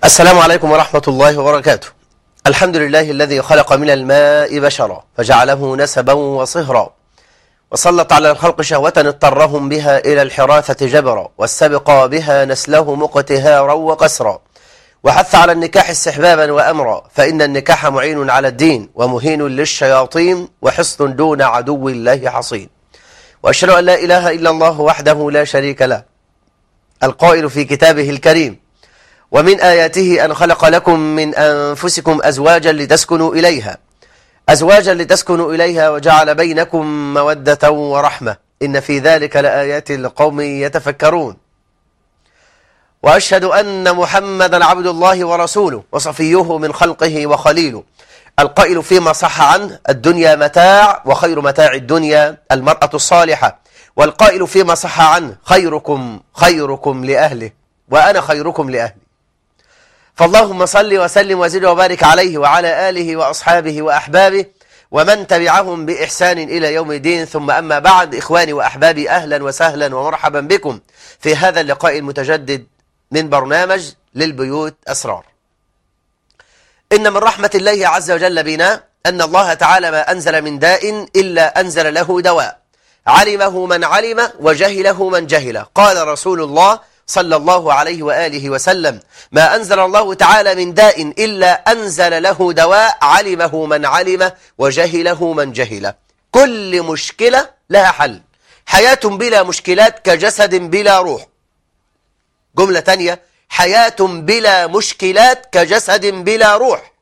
السلام عليكم ورحمة الله وبركاته الحمد لله الذي خلق من الماء بشرا فجعله نسبا وصهرا وسلط على الخلق شهوة اضطرهم بها إلى الحراثة جبرا واستبقى بها نسلهم اقتهارا وقسرا وحث على النكاح استحبابا وأمرا فإن النكاح معين على الدين ومهين للشياطين وحصن دون عدو الله حصين وأشهد أن لا إله إلا الله وحده لا شريك له القائل في كتابه الكريم ومن آياته أن خلق لكم من أنفسكم أزواجا لتسكنوا إليها أزواجا لتسكنوا إليها وجعل بينكم مودة ورحمة إن في ذلك لآيات لقوم يتفكرون وأشهد أن محمدا عبد الله ورسوله وصفيه من خلقه وخليله القائل فيما صح عنه الدنيا متاع وخير متاع الدنيا المرأة الصالحة والقائل فيما صح عنه خيركم خيركم لأهله وأنا خيركم لأهلي فاللهم صل وسلم وزد وبارك عليه وعلى آله وأصحابه وأحبابه ومن تبعهم بإحسان إلى يوم الدين ثم أما بعد إخواني وأحبابي أهلا وسهلا ومرحبا بكم في هذا اللقاء المتجدد من برنامج للبيوت أسرار إن من رحمة الله عز وجل بنا أن الله تعالى ما أنزل من داء إلا أنزل له دواء علمه من علم وجهله من جهل قال رسول الله صلى الله عليه وآله وسلم ما أنزل الله تعالى من داء إلا أنزل له دواء علمه من علم وجهله من جهل كل مشكلة لها حل حياة بلا مشكلات كجسد بلا روح جملة تانية حياة بلا مشكلات كجسد بلا روح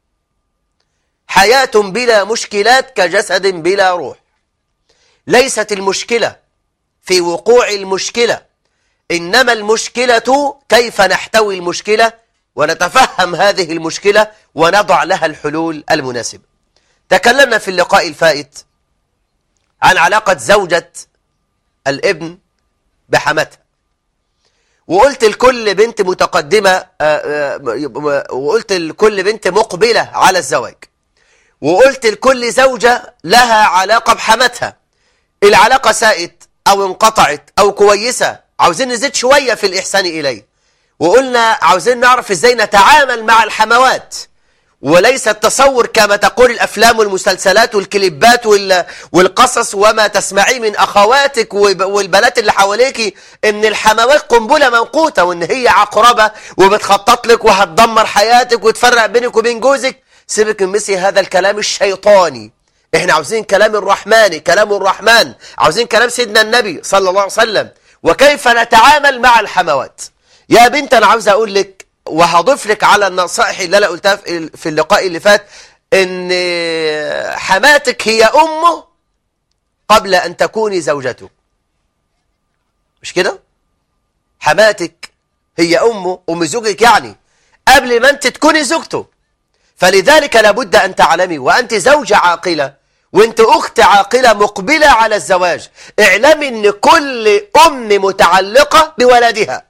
حياة بلا مشكلات كجسد بلا روح ليست المشكلة في وقوع المشكلة إنما المشكلة كيف نحتوي المشكلة ونتفهم هذه المشكلة ونضع لها الحلول المناسبة تكلمنا في اللقاء الفائت عن علاقة زوجة الابن بحماتها وقلت لكل بنت متقدمة وقلت لكل بنت مقبلة على الزواج وقلت لكل زوجة لها علاقة بحماتها العلاقة سائت أو انقطعت أو كويسة عاوزين نزيد شوية في الإحسان إليه وقلنا عاوزين نعرف إزاي نتعامل مع الحموات وليس التصور كما تقول الأفلام والمسلسلات والكليبات والقصص وما تسمعيه من أخواتك والبنات اللي حواليك إن الحموات قنبلة منقوطة وإن هي عقربة وبتخطط لك وهتدمر حياتك وتفرق بينك وبين جوزك سيبك من مثل هذا الكلام الشيطاني احنا عاوزين كلام الرحمن كلام الرحمن عاوزين كلام سيدنا النبي صلى الله عليه وسلم وكيف نتعامل مع الحموات يا بنت أنا عاوز أقول لك وهضيف لك على النصائح اللي أنا قلتها في اللقاء اللي فات إن حماتك هي أمه قبل أن تكوني زوجته مش كده؟ حماتك هي أمه أم زوجك يعني قبل ما أنت تكوني زوجته فلذلك لابد أن تعلمي وأنت زوجة عاقلة وانت اخت عاقلة مقبلة على الزواج اعلمي ان كل ام متعلقة بولدها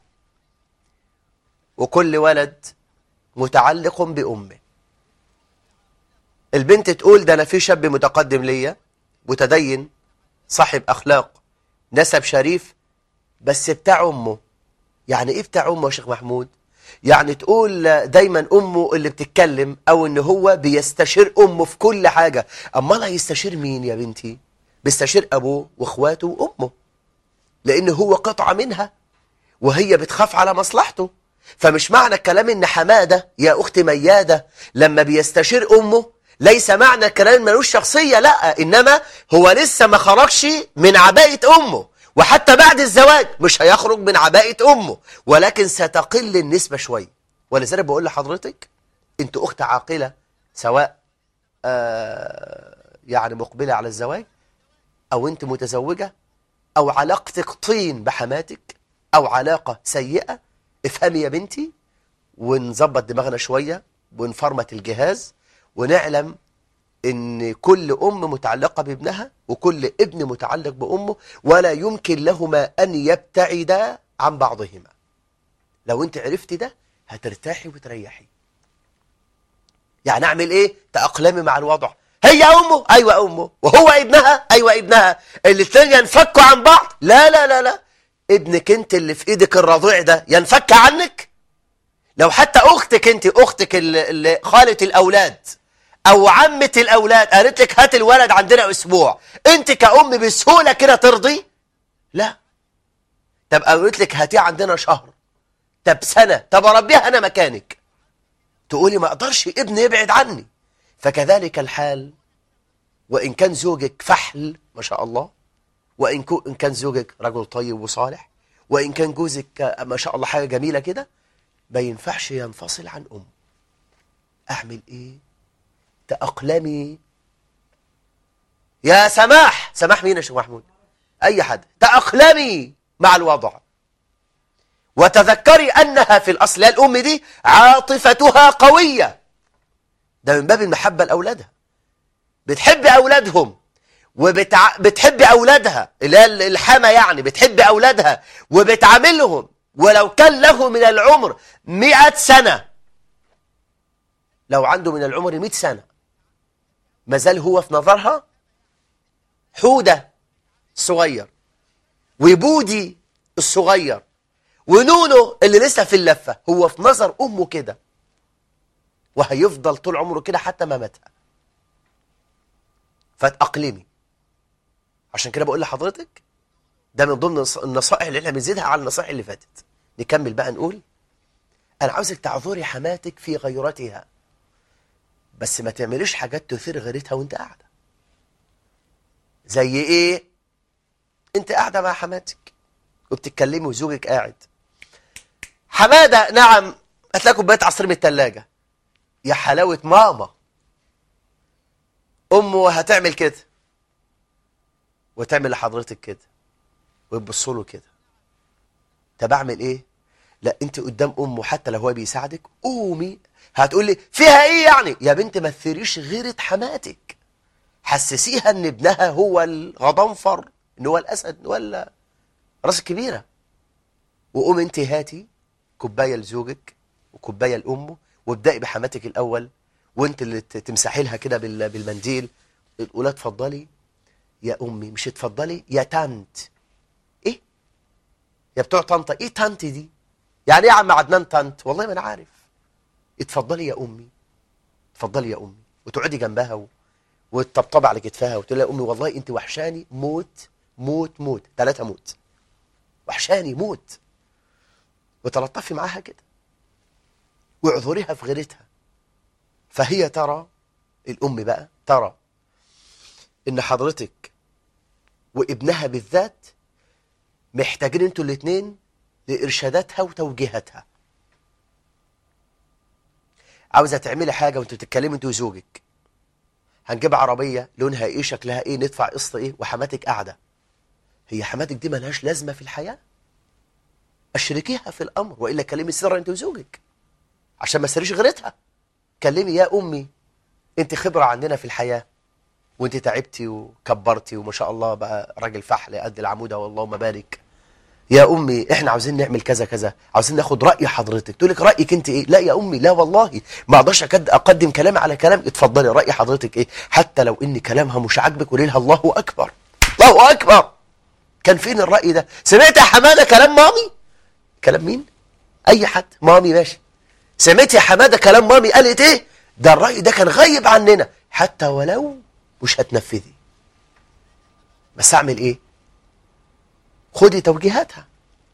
وكل ولد متعلق بأمه البنت تقول ده انا في شاب متقدم ليا متدين صاحب اخلاق نسب شريف بس بتاع امه يعني ايه بتاع امه يا شيخ محمود يعني تقول دايما أمه اللي بتتكلم أو إن هو بيستشير أمه في كل حاجة أمال هيستشير مين يا بنتي بيستشير أبوه وإخواته وأمه لأن هو قطعة منها وهي بتخاف على مصلحته فمش معنى الكلام إن حمادة يا أخت ميادة لما بيستشير أمه ليس معنى الكلام ملوش شخصية لا إنما هو لسه ما خرجش من عباءة أمه وحتى بعد الزواج مش هيخرج من عباءة أمه ولكن ستقل النسبة شوية ولذلك بقول لحضرتك أنت أخت عاقلة سواء آه يعني مقبلة على الزواج أو أنت متزوجة أو علاقتك طين بحماتك أو علاقة سيئة افهمي يا بنتي ونظبط دماغنا شوية ونفرمت الجهاز ونعلم ان كل ام متعلقة بابنها وكل ابن متعلق بامه ولا يمكن لهما ان يبتعدا عن بعضهما لو انت عرفتي ده هترتاحي وتريحي يعني اعمل ايه تأقلمي مع الوضع هي امه ايوه امه وهو ابنها ايوه ابنها الاثنين ينفكوا عن بعض لا لا لا لا ابنك انت اللي في ايدك الرضيع ده ينفك عنك لو حتى أختك أنت أختك اللي خالة الأولاد أو عمة الأولاد قالت لك هات الولد عندنا أسبوع أنت كأم بسهولة كده ترضي لا طب قالت لك هاتيه عندنا شهر طب سنة طب أربيها أنا مكانك تقولي ما أقدرش ابني يبعد عني فكذلك الحال وإن كان زوجك فحل ما شاء الله وإن كان زوجك رجل طيب وصالح وإن كان جوزك ما شاء الله حاجة جميلة كده ما ينفعش ينفصل عن أم أعمل إيه تأقلمي يا سماح سماح مين يا شيخ محمود أي حد تأقلمي مع الوضع وتذكري أنها في الأصل الأم دي عاطفتها قوية ده من باب المحبة لأولادها بتحب أولادهم وبتحب أولادها اللي هي الحامة يعني بتحب أولادها وبتعاملهم ولو كان له من العمر مئة سنة لو عنده من العمر مئة سنة مازال هو في نظرها حودة الصغير وبودي الصغير ونونو اللي لسه في اللفة هو في نظر أمه كده وهيفضل طول عمره كده حتى ما ماتها فتأقلمي عشان كده بقول لحضرتك ده من ضمن النصائح اللي احنا بنزيدها على النصائح اللي فاتت نكمل بقى نقول انا عاوزك تعذري حماتك في غيرتها بس ما تعمليش حاجات تثير غيرتها وانت قاعده زي ايه انت قاعده مع حماتك وبتتكلمي وزوجك قاعد حماده نعم هتلاقي كوبايه عصير من الثلاجه يا حلاوه ماما امه هتعمل كده وتعمل لحضرتك كده ويبص له كده طب اعمل ايه لا انت قدام امه حتى لو هو بيساعدك قومي هتقول لي فيها ايه يعني يا بنت ما تثيريش غيره حماتك حسسيها ان ابنها هو الغضنفر ان هو الاسد ولا راس كبيره وقوم انت هاتي كوبايه لزوجك وكوبايه لامه وابدأي بحماتك الاول وانت اللي تمسحي لها كده بالمنديل تقول اتفضلي يا امي مش اتفضلي يا تانت ايه يا بتوع طنطا ايه تانت دي يعني ايه يا عم عدنان تانت والله ما انا عارف اتفضلي يا امي اتفضلي يا امي وتقعدي جنبها و... وتطبطبي على كتفها وتقول لها يا امي والله انت وحشاني موت موت موت ثلاثه موت وحشاني موت وتلطفي معاها كده واعذريها في غيرتها فهي ترى الأم بقى ترى إن حضرتك وابنها بالذات محتاجين انتوا الاثنين لإرشاداتها وتوجيهاتها عاوزة تعملي حاجة وانتوا بتتكلموا انتوا وزوجك هنجيب عربية لونها ايه شكلها ايه ندفع قسط ايه وحماتك قاعدة هي حماتك دي ملهاش لازمة في الحياة اشركيها في الأمر وإلا كلمي سرا انت وزوجك عشان ما تسريش غيرتها كلمي يا أمي أنت خبرة عندنا في الحياة وأنت تعبتي وكبرتي وما شاء الله بقى راجل فحل قد العمودة والله بارك يا أمي إحنا عاوزين نعمل كذا كذا عاوزين ناخد رأي حضرتك تقول لك رأيك أنت إيه لا يا أمي لا والله ما أقدرش أقدم كلام على كلام اتفضلي رأي حضرتك إيه حتى لو إن كلامها مش عاجبك قولي لها الله أكبر الله أكبر كان فين الرأي ده سمعت يا حمادة كلام مامي كلام مين أي حد مامي ماشي سمعت يا حمادة كلام مامي قالت ايه ده الرأي ده كان غايب عننا حتى ولو مش هتنفذي بس اعمل ايه خدي توجيهاتها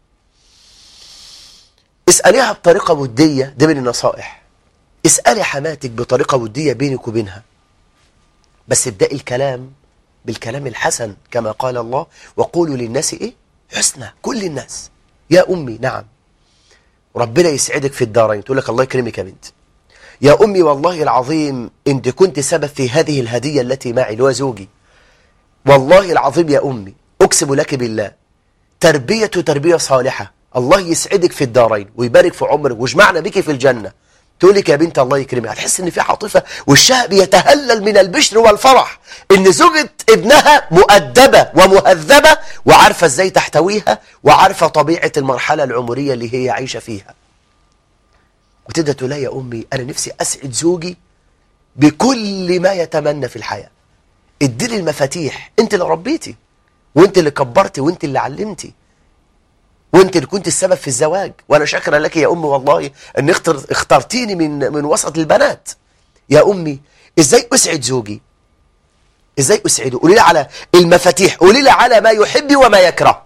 اسأليها بطريقة ودية دي من النصائح اسألي حماتك بطريقة ودية بينك وبينها بس ابدأي الكلام بالكلام الحسن كما قال الله وقولوا للناس ايه حسنى كل الناس يا أمي نعم ربنا يسعدك في الدارين تقول لك الله يكرمك يا بنت يا أمي والله العظيم أنت كنت سبب في هذه الهدية التي معي اللي هو زوجي والله العظيم يا أمي أقسم لك بالله تربية تربية صالحة الله يسعدك في الدارين ويبارك في عمرك ويجمعنا بك في الجنة تقول لك يا بنت الله يكرمك هتحس ان في عاطفه والشاه بيتهلل من البشر والفرح ان زوجة ابنها مؤدبه ومهذبه وعارفه ازاي تحتويها وعارفه طبيعه المرحله العمريه اللي هي عايشه فيها وتبدا تقول يا امي انا نفسي اسعد زوجي بكل ما يتمنى في الحياه اديني المفاتيح انت اللي ربيتي وانت اللي كبرتي وانت اللي علمتي وانت اللي كنت السبب في الزواج وانا شاكرا لك يا امي والله ان اختر اخترتيني من من وسط البنات يا امي ازاي اسعد زوجي ازاي اسعده قولي لي على المفاتيح قولي لي على ما يحب وما يكره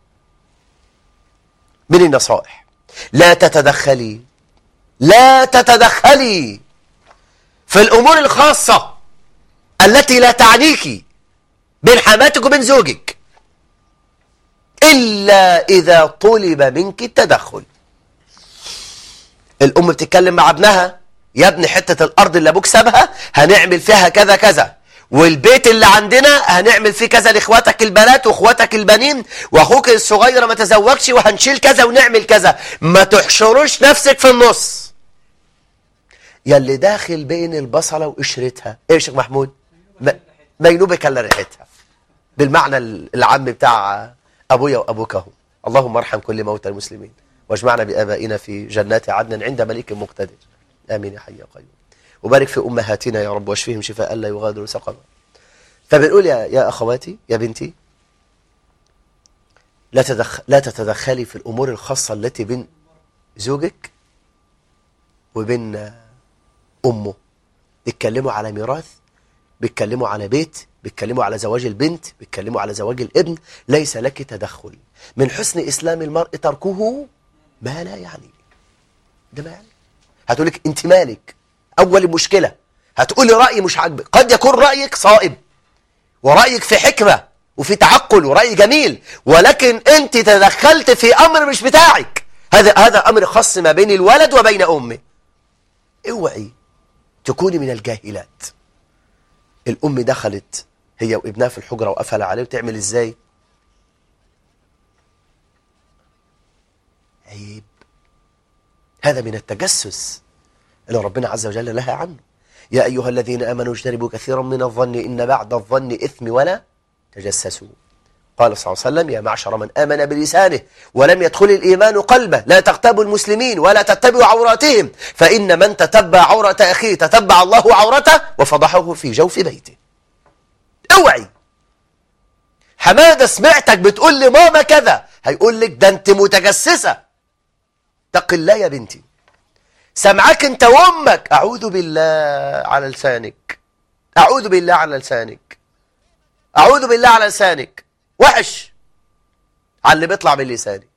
من النصائح لا تتدخلي لا تتدخلي في الامور الخاصه التي لا تعنيك بين حماتك وبين زوجك إلا إذا طلب منك التدخل الأم بتتكلم مع ابنها يا ابني حتة الأرض اللي أبوك سابها هنعمل فيها كذا كذا والبيت اللي عندنا هنعمل فيه كذا لاخواتك البنات واخواتك البنين واخوك الصغير ما تزوجش وهنشيل كذا ونعمل كذا ما تحشروش نفسك في النص يا اللي داخل بين البصلة وقشرتها ايه يا شيخ محمود ما, ما ينوبك الا ريحتها بالمعنى العام بتاع ابويا وابوك اهو اللهم ارحم كل موتى المسلمين واجمعنا بابائنا في جنات عدن عند مليك مقتدر امين يا حي يا قيوم وبارك في امهاتنا يا رب واشفيهم شفاء لا يغادر سقما فبنقول يا يا اخواتي يا بنتي لا تدخل لا تتدخلي في الامور الخاصه التي بين زوجك وبين امه بيتكلموا على ميراث بيتكلموا على بيت بيتكلموا على زواج البنت بيتكلموا على زواج الابن ليس لك تدخل من حسن إسلام المرء تركه ما لا يعني ده ما يعني هتقولك انت مالك أول مشكلة هتقولي رأي مش عاجبك قد يكون رأيك صائب ورأيك في حكمة وفي تعقل ورأي جميل ولكن انت تدخلت في أمر مش بتاعك هذا هذا أمر خاص ما بين الولد وبين أمه اوعي تكوني من الجاهلات الأم دخلت هي وابنها في الحجرة وقفل عليه وتعمل ازاي عيب هذا من التجسس اللي ربنا عز وجل نهى عنه يا أيها الذين آمنوا اجتنبوا كثيرا من الظن إن بعد الظن إثم ولا تجسسوا قال صلى الله عليه وسلم يا معشر من آمن بلسانه ولم يدخل الإيمان قلبه لا تغتابوا المسلمين ولا تتبعوا عوراتهم فإن من تتبع عورة أخيه تتبع الله عورته وفضحه في جوف بيته اوعي حمادة سمعتك بتقول لي ماما كذا هيقول لك ده انت متجسسة تق الله يا بنتي سمعك انت وامك اعوذ بالله على لسانك اعوذ بالله على لسانك اعوذ بالله على لسانك وحش على اللي بيطلع من لسانك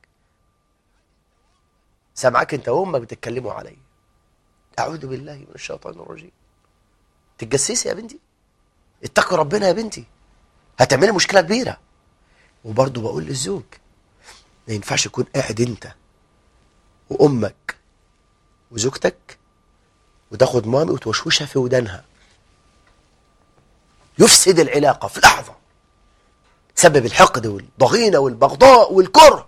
سمعك انت وامك بتتكلموا علي اعوذ بالله من الشيطان الرجيم تتجسسي يا بنتي اتقي ربنا يا بنتي هتعملي مشكلة كبيرة وبرضه بقول للزوج ما ينفعش يكون قاعد انت وامك وزوجتك وتاخد مامي وتوشوشها في ودانها يفسد العلاقة في لحظة تسبب الحقد والضغينة والبغضاء والكره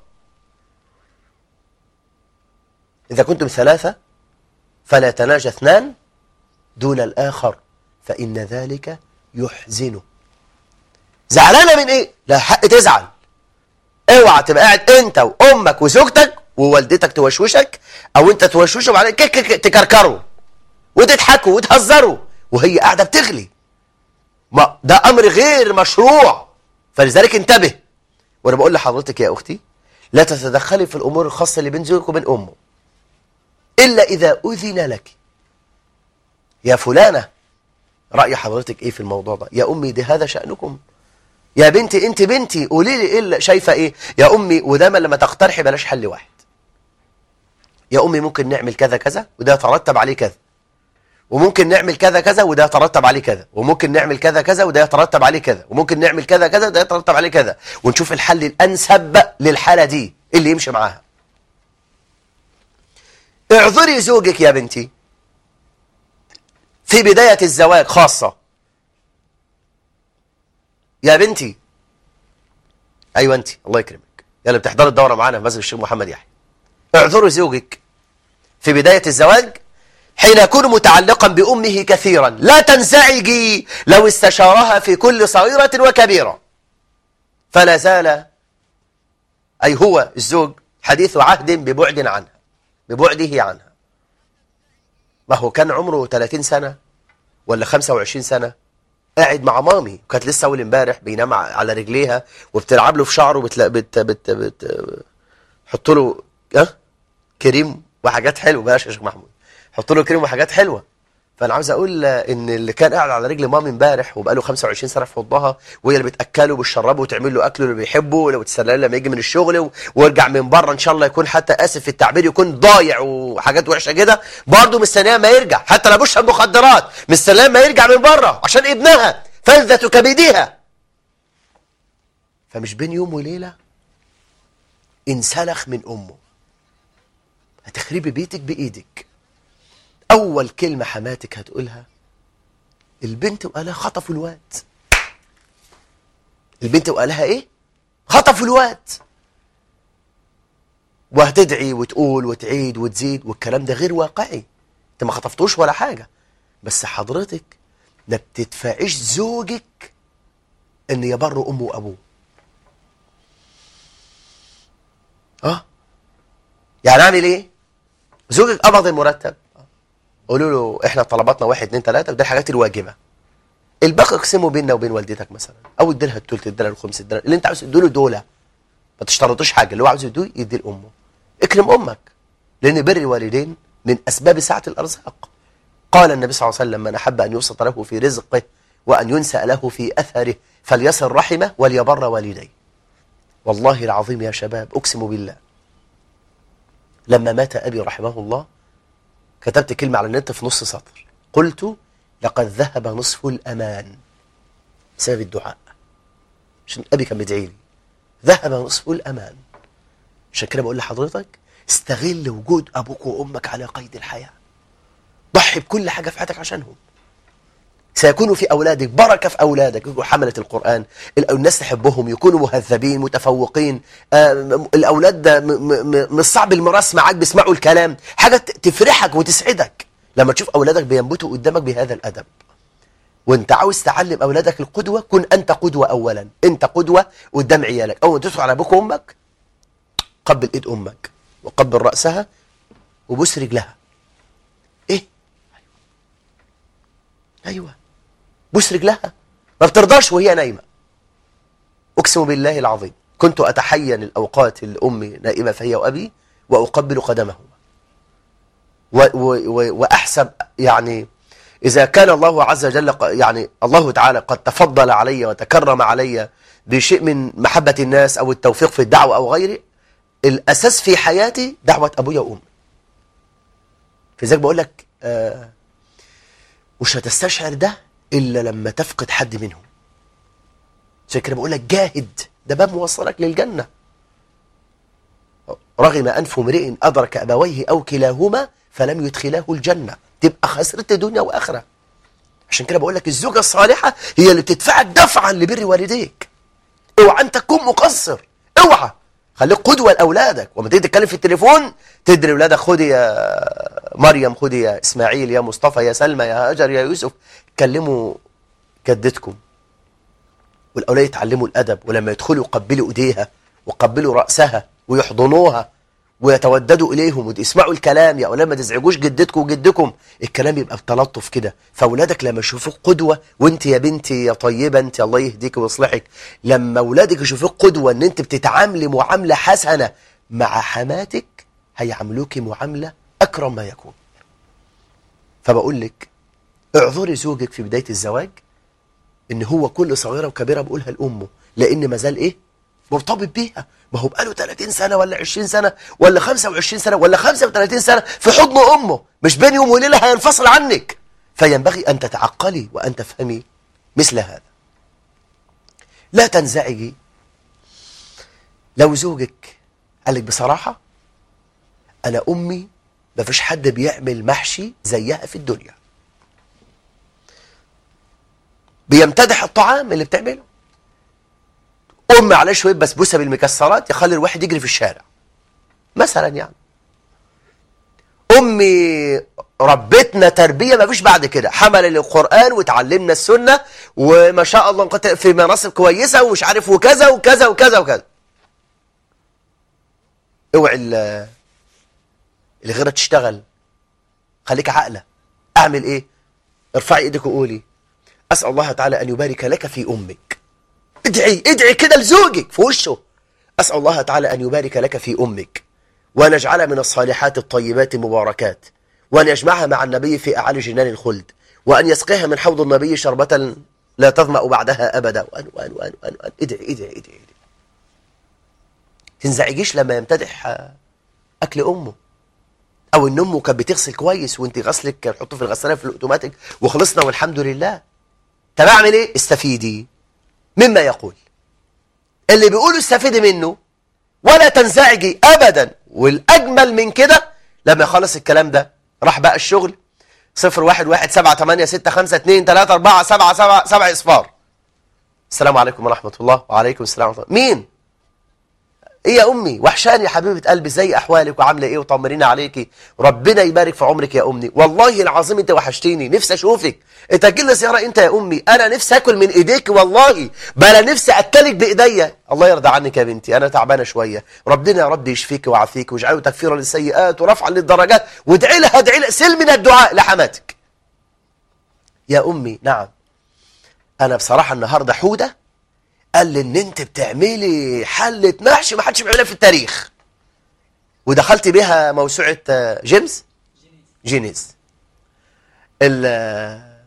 إذا كنتم ثلاثة فلا تناجى اثنان دون الآخر فإن ذلك يحزنه زعلانة من ايه لا حق تزعل اوعى تبقى قاعد انت وامك وزوجتك ووالدتك توشوشك او انت توشوشه وبعدين تكركروا وتضحكوا وتهزروا وهي قاعدة بتغلي ما ده امر غير مشروع فلذلك انتبه وانا بقول لحضرتك يا اختي لا تتدخلي في الامور الخاصة اللي بين زوجك وبين امه الا اذا اذن لك يا فلانة رأي حضرتك ايه في الموضوع ده يا امي ده هذا شأنكم يا بنتي انت بنتي قولي لي ايه شايفه ايه يا امي ودايما لما تقترحي بلاش حل واحد يا امي ممكن نعمل كذا كذا وده يترتب عليه كذا وممكن نعمل كذا كذا وده يترتب عليه كذا وممكن نعمل كذا كذا وده يترتب عليه كذا وممكن نعمل كذا كذا وده يترتب عليه كذا ونشوف الحل الانسب للحاله دي اللي يمشي معاها اعذري زوجك يا بنتي في بداية الزواج خاصة يا بنتي ايوه انت الله يكرمك يا اللي بتحضري الدوره معانا في مسجد الشيخ محمد يحيى اعذروا زوجك في بدايه الزواج حين يكون متعلقا بامه كثيرا لا تنزعجي لو استشارها في كل صغيره وكبيره فلا زال اي هو الزوج حديث عهد ببعد عنها ببعده عنها ما هو كان عمره 30 سنه ولا 25 سنه قاعد مع مامي وكانت لسه اول امبارح بينام على رجليها وبتلعب له في شعره بتلا بت بت بت حط له اه كريم وحاجات حلوه بلاش يا شيخ محمود حط له كريم وحاجات حلوه فانا عاوز اقول ان اللي كان قاعد على رجل مامي امبارح وبقاله 25 سنه في حضنها وهي اللي بتاكله وبتشربه وتعمل له اكله اللي بيحبه ولو تسلى لما يجي من الشغل و- ويرجع من بره ان شاء الله يكون حتى اسف في التعبير يكون ضايع وحاجات وحشه كده برضه مستنيه ما يرجع حتى لو بيشرب مخدرات مستنيه ما يرجع من بره عشان ابنها فلذة كبدها فمش بين يوم وليله انسلخ من امه هتخربي بيتك بايدك اول كلمه حماتك هتقولها البنت وقالها خطفوا الواد البنت وقالها ايه خطفوا الواد وهتدعي وتقول وتعيد وتزيد والكلام ده غير واقعي انت ما خطفتوش ولا حاجه بس حضرتك ما بتدفعيش زوجك ان يبر امه وابوه اه يعني اعمل ايه زوجك قبض المرتب قولوا له احنا طلباتنا واحد اتنين تلاته ودي الحاجات الواجبه الباقي اقسمه بيننا وبين والدتك مثلا او ادي لها الثلث ادي لها الخمس ادي لها اللي انت عاوز تديله دول ما تشترطوش حاجه اللي هو عاوز يديه يدي لامه اكرم امك لان بر الوالدين من اسباب سعه الارزاق قال النبي صلى الله عليه وسلم من احب ان يبسط له في رزقه وان ينسى له في اثره فليصل رحمه وليبر والديه والله العظيم يا شباب اقسم بالله لما مات ابي رحمه الله كتبت كلمة على النت في نص سطر قلت لقد ذهب نصف الأمان بسبب الدعاء عشان أبي كان بيدعي لي ذهب نصف الأمان عشان كده بقول لحضرتك استغل وجود أبوك وأمك على قيد الحياة ضحي بكل حاجة في حياتك عشانهم سيكون في أولادك بركة في أولادك يكونوا حملة القرآن ال- الناس تحبهم يكونوا مهذبين متفوقين آه، م- الأولاد ده م- م- م- مش صعب المراس معاك بيسمعوا الكلام حاجة ت- تفرحك وتسعدك لما تشوف أولادك بينبتوا قدامك بهذا الأدب وانت عاوز تعلم أولادك القدوة كن أنت قدوة أولا أنت قدوة قدام عيالك أول ما تدخل على أبوك وأمك قبل إيد أمك وقبل رأسها وبوس رجلها إيه أيوه بوس رجلها ما بترضاش وهي نايمة أقسم بالله العظيم كنت أتحين الأوقات الأم نائمة فهي وأبي وأقبل قدمهما و و و وأحسب يعني إذا كان الله عز وجل ق- يعني الله تعالى قد تفضل علي وتكرم علي بشيء من محبة الناس أو التوفيق في الدعوة أو غيره الأساس في حياتي دعوة أبويا وأمي فلذلك بقول لك آه مش هتستشعر ده إلا لما تفقد حد منهم عشان كده بقول لك جاهد ده باب موصلك للجنة رغم أنف امرئ أدرك أبويه أو كلاهما فلم يدخلاه الجنة تبقى خسرت دنيا وآخرة عشان كده بقول لك الزوجة الصالحة هي اللي بتدفعك دفعا لبر والديك اوعى انت تكون مقصر اوعى خليك قدوة لأولادك وما تيجي تتكلم في التليفون تدري أولادك خدي يا مريم خدي يا إسماعيل يا مصطفى يا سلمى يا هاجر يا يوسف كلموا جدتكم والأولاد يتعلموا الأدب ولما يدخلوا يقبلوا إيديها ويقبلوا رأسها ويحضنوها ويتوددوا إليهم ويسمعوا الكلام يا أولاد ما تزعجوش جدتكم وجدكم الكلام يبقى بتلطف كده فأولادك لما يشوفوك قدوة وانت يا بنتي يا طيبة انت الله يهديك ويصلحك لما أولادك يشوفوك قدوة ان انت بتتعاملي معاملة حسنة مع حماتك هيعاملوك معاملة أكرم ما يكون فبقول لك اعذري زوجك في بداية الزواج ان هو كل صغيره وكبيره بقولها لامه لان ما زال ايه مرتبط بيها ما هو بقاله 30 سنه ولا 20 سنه ولا 25 سنه ولا 35 سنه في حضن امه مش بين يوم وليله هينفصل عنك فينبغي ان تتعقلي وان تفهمي مثل هذا لا تنزعجي لو زوجك قال لك بصراحه انا امي ما فيش حد بيعمل محشي زيها في الدنيا بيمتدح الطعام اللي بتعمله أم عليه شوية بسبوسة بالمكسرات يخلي الواحد يجري في الشارع مثلا يعني أمي ربتنا تربية ما فيش بعد كده حمل القرآن وتعلمنا السنة وما شاء الله نقت- في مناصب كويسة ومش عارف وكذا وكذا وكذا وكذا اوعي ال- اللي غيرها تشتغل خليك عاقلة اعمل ايه ارفعي ايدك وقولي أسأل الله تعالى أن يبارك لك في أمك ادعي ادعي كده لزوجك في وشه أسأل الله تعالى أن يبارك لك في أمك وأن يجعلها من الصالحات الطيبات المباركات وأن يجمعها مع النبي في أعالي جنان الخلد وأن يسقيها من حوض النبي شربة لا تظمأ بعدها أبدا وأن وأن وأن وأن وأن ادعي ادعي ادعي ادعي تنزعجيش لما يمتدح آه، أكل أمه أو إن أمه كانت بتغسل كويس وأنت غسلك كان حطه في الغسالة في الأوتوماتيك وخلصنا والحمد لله طب أعمل إيه؟ استفيدي مما يقول اللي بيقولوا استفيدي منه ولا تنزعجي أبدا والأجمل من كده لما يخلص الكلام ده راح بقى الشغل صفر واحد واحد سبعة تمانية ستة خمسة اتنين تلاتة أربعة سبعة سبعة سبعة إصفار السلام عليكم ورحمة الله وعليكم السلام ورحمة الله مين؟ ايه يا امي وحشاني يا حبيبه قلبي زي احوالك وعامله ايه وطمنينا عليكي ربنا يبارك في عمرك يا امي والله العظيم انت وحشتيني نفسي اشوفك انت تجي زياره انت يا امي انا نفسي اكل من ايديك والله بلا نفسي اكلك بايديا الله يرضى عنك يا بنتي انا تعبانه شويه ربنا يا رب يشفيك ويعافيك ويجعله تكفيرا للسيئات ورفعا للدرجات وادعي لها ادعي لها سل من الدعاء لحماتك يا امي نعم انا بصراحه النهارده حوده قال لي ان انت بتعملي حلة محشي ما حدش بيعملها في التاريخ ودخلت بيها موسوعة آه، جيمس جينيز ال آه،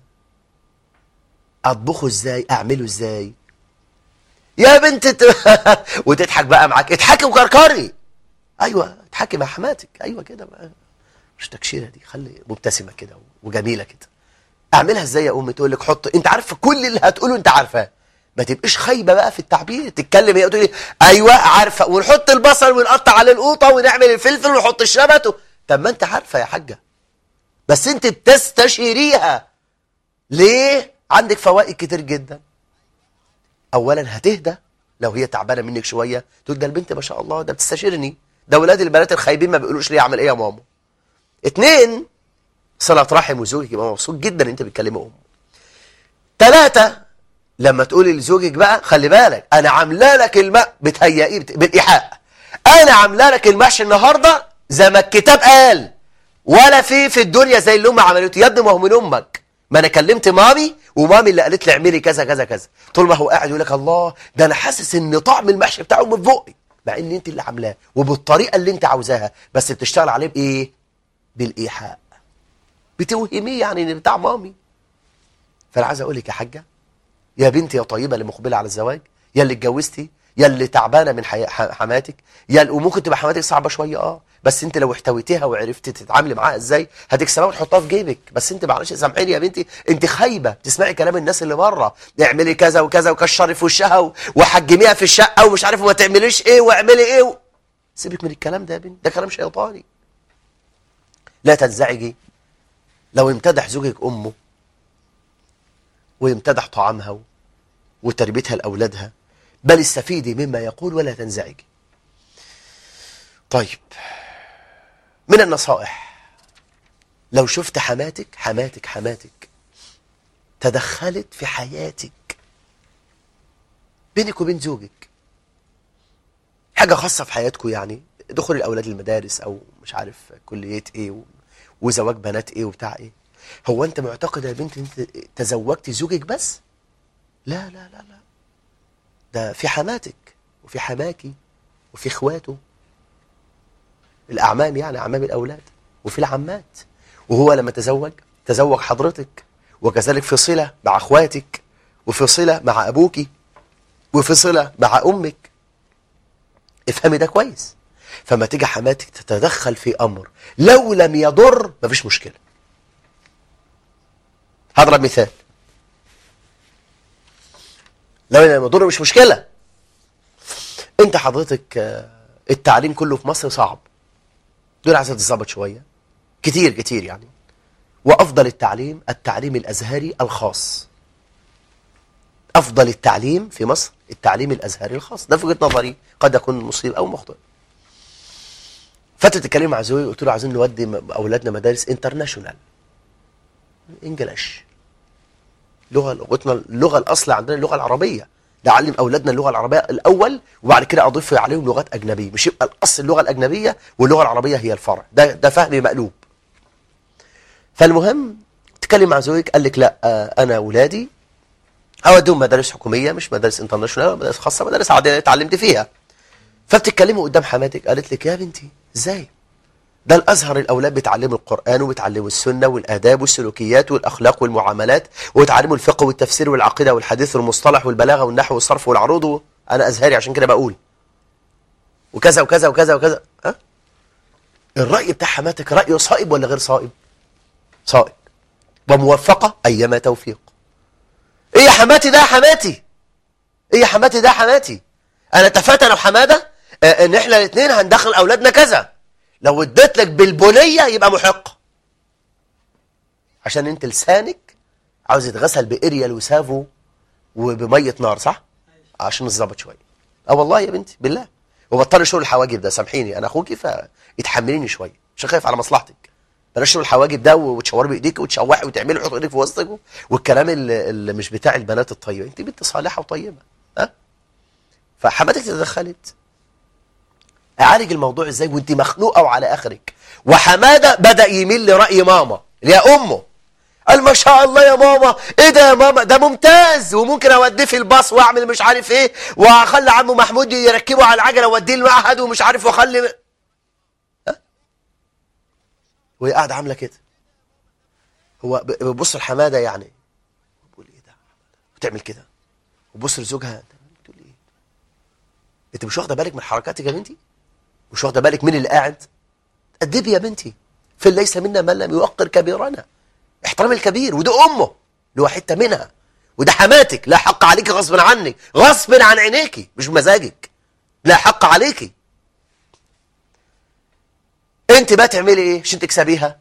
اطبخه ازاي اعمله ازاي يا بنت ت... وتضحك بقى معاك اضحكي وكركري ايوه اضحكي مع حماتك ايوه كده بقى مش تكشيره دي خلي مبتسمه كده وجميله كده اعملها ازاي يا امي تقول لك حط انت عارفه كل اللي هتقوله انت عارفاه ما تبقيش خايبه بقى في التعبير تتكلم هي تقولي ايوه عارفه ونحط البصل ونقطع عليه القوطه ونعمل الفلفل ونحط الشبت و... طب ما انت عارفه يا حاجه بس انت بتستشيريها ليه عندك فوائد كتير جدا اولا هتهدى لو هي تعبانه منك شويه تقول ده البنت ما شاء الله ده بتستشيرني ده ولاد البنات الخايبين ما بيقولوش ليه اعمل ايه يا ماما اتنين صلاه رحم وزوجك يبقى مبسوط جدا انت بتكلمي امه ثلاثه لما تقولي لزوجك بقى خلي بالك انا عامله لك الماء بتهيئيه بت... بالايحاء انا عامله لك المحشي النهارده زي ما الكتاب قال ولا في في الدنيا زي اللي امي عملته يا ابني ما هو من امك ما انا كلمت مامي ومامي اللي قالت لي اعملي كذا كذا كذا طول ما هو قاعد يقول لك الله ده انا حاسس ان طعم المحشي بتاعه من بقي مع ان انت اللي عاملاه وبالطريقه اللي انت عاوزاها بس بتشتغل عليه بايه بالايحاء بتوهميه يعني ان بتاع مامي فانا عايز اقول لك يا حاجه يا بنتي يا طيبة اللي مقبلة على الزواج يا اللي اتجوزتي يا اللي تعبانة من حي... حماتك يا اللي وممكن تبقى حماتك صعبة شوية اه بس انت لو احتويتيها وعرفتي تتعاملي معاها ازاي هتكسبها وتحطها في جيبك بس انت معلش سامحيني يا بنتي انت خايبة تسمعي كلام الناس اللي بره اعملي كذا وكذا وكشري في وشها و... وحجميها في الشقة ومش عارف وما تعمليش ايه واعملي ايه و... سيبك من الكلام ده يا بنتي ده كلام شيطاني لا تنزعجي لو امتدح زوجك امه ويمتدح طعامها وتربيتها لأولادها بل استفيدي مما يقول ولا تنزعجي طيب من النصائح لو شفت حماتك حماتك حماتك تدخلت في حياتك بينك وبين زوجك حاجة خاصة في حياتكم يعني دخول الأولاد المدارس أو مش عارف كلية إيه وزواج بنات إيه وبتاع إيه هو انت معتقد يا بنت انت تزوجتي زوجك بس لا لا لا لا ده في حماتك وفي حماكي وفي اخواته الاعمام يعني اعمام الاولاد وفي العمات وهو لما تزوج تزوج حضرتك وكذلك في صلة مع اخواتك وفي صلة مع ابوك وفي صلة مع امك افهمي ده كويس فما تيجي حماتك تتدخل في امر لو لم يضر مفيش مشكله هضرب مثال لو الموضوع مش مشكلة انت حضرتك آه، التعليم كله في مصر صعب دول عايزة تتظبط شوية كتير كتير يعني وأفضل التعليم التعليم الأزهري الخاص أفضل التعليم في مصر التعليم الأزهري الخاص ده في وجهة نظري قد يكون مصيب أو مخطئ فترة الكلام مع زوجي قلت له عايزين نودي أولادنا مدارس انترناشونال انجلش لغه لغتنا اللغه الاصل عندنا اللغه العربيه نعلم اولادنا اللغه العربيه الاول وبعد كده اضيف عليهم لغات اجنبيه مش يبقى الاصل اللغه الاجنبيه واللغه العربيه هي الفرع ده ده فهم مقلوب فالمهم تكلم مع زوجك قال لك لا آه، انا اولادي اوديهم مدارس حكوميه مش مدارس انترناشونال مدارس خاصه مدارس عاديه اتعلمت فيها فبتتكلموا قدام حماتك قالت لك يا بنتي ازاي ده الازهر الاولاد بيتعلموا القران وبيتعلموا السنه والاداب والسلوكيات والاخلاق والمعاملات ويتعلموا الفقه والتفسير والعقيده والحديث والمصطلح والبلاغه والنحو والصرف والعروض انا ازهري عشان كده بقول وكذا وكذا وكذا وكذا ها الراي بتاع حماتك راي صائب ولا غير صائب صائب وموفقه ايما توفيق ايه يا حماتي ده يا حماتي ايه يا حماتي ده يا حماتي انا اتفقت انا وحماده آه، ان احنا الاثنين هندخل اولادنا كذا لو اديت لك بالبنيه يبقى محق عشان انت لسانك عاوز يتغسل باريال وسافو وبميه نار صح عشان نظبط شويه اه والله يا بنتي بالله وبطل شغل الحواجب ده سامحيني انا اخوكي فيتحمليني شويه عشان خايف على مصلحتك بلاش شغل الحواجب ده وتشوري بايديك وتشوحي وتعملي وتحطي ايديك في وسطك والكلام اللي, اللي مش بتاع البنات الطيبه انت بنت صالحه وطيبه ها فحماتك تدخلت اعالج الموضوع ازاي وانت مخنوقه وعلى اخرك وحماده بدا يميل لراي ماما اللي هي امه قال ما شاء الله يا ماما ايه ده يا ماما ده ممتاز وممكن اوديه في الباص واعمل مش عارف ايه واخلي عمه محمود يركبه على العجله واوديه المعهد ومش عارف واخلي ها؟ وهي قاعده عامله كده هو ب- بيبص لحماده يعني بقول ايه ده بتعمل كده وبص لزوجها بتقول ايه انت مش واخده بالك من حركاتك يا بنتي مش واخده بالك مين اللي قاعد ادبي يا بنتي في ليس منا من لم يوقر كبيرنا احترام الكبير وده امه اللي هو حته منها وده حماتك لا حق عليك غصب عنك غصب عن عينيكي مش بمزاجك لا حق عليكي انت بقى تعملي ايه عشان تكسبيها